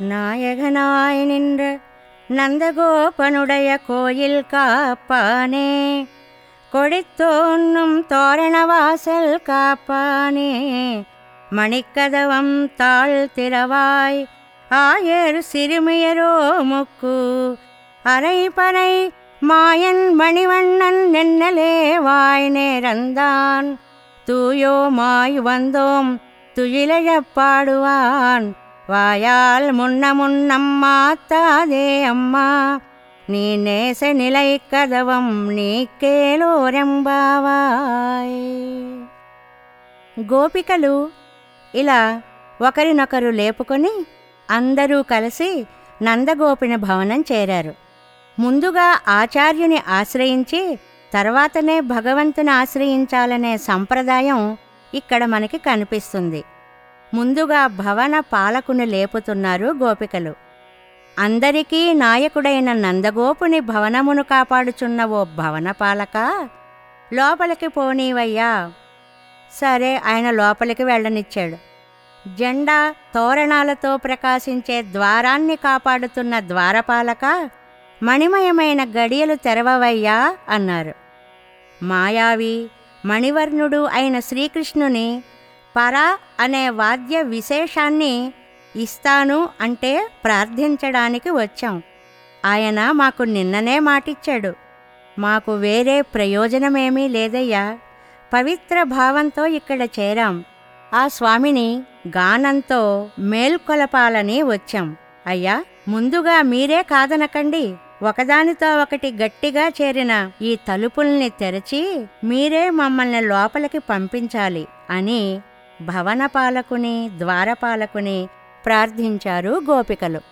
நாயகனாய் நின்ற நந்தகோபனுடைய கோயில் காப்பானே கொடித்தோன்னும் தோரணவாசல் காப்பானே மணிக்கதவம் தாழ் திறவாய் ஆயர் சிறுமியரோ முக்கு அரைபறை மாயன் மணிவண்ணன் நென்னலே வாய் நேரந்தான் தூயோமாய் வந்தோம் துயிலழப் பாடுவான் வாயால் முன்ன முன்னம் மாத்தாதே అమ్మా నీ నేస నిలై కదవం నీకేలోరెంబావాయ్ గోపికలు ఇలా ఒకరినొకరు లేపుకొని అందరూ కలిసి నందగోపిన భవనం చేరారు ముందుగా ఆచార్యుని ఆశ్రయించి తర్వాతనే భగవంతుని ఆశ్రయించాలనే సంప్రదాయం ఇక్కడ మనకి కనిపిస్తుంది ముందుగా భవన పాలకుని లేపుతున్నారు గోపికలు అందరికీ నాయకుడైన నందగోపుని భవనమును కాపాడుచున్న ఓ భవన పాలక లోపలికి పోనీవయ్యా సరే ఆయన లోపలికి వెళ్ళనిచ్చాడు జెండా తోరణాలతో ప్రకాశించే ద్వారాన్ని కాపాడుతున్న ద్వారపాలక మణిమయమైన గడియలు తెరవవయ్యా అన్నారు మాయావి మణివర్ణుడు అయిన శ్రీకృష్ణుని పర అనే వాద్య విశేషాన్ని ఇస్తాను అంటే ప్రార్థించడానికి వచ్చాం ఆయన మాకు నిన్ననే మాటిచ్చాడు మాకు వేరే ప్రయోజనమేమీ లేదయ్యా పవిత్ర భావంతో ఇక్కడ చేరాం ఆ స్వామిని గానంతో మేల్కొలపాలని వచ్చాం అయ్యా ముందుగా మీరే కాదనకండి ఒకదానితో ఒకటి గట్టిగా చేరిన ఈ తలుపుల్ని తెరచి మీరే మమ్మల్ని లోపలికి పంపించాలి అని భవనపాలకుని ద్వారపాలకుని ప్రార్థించారు గోపికలు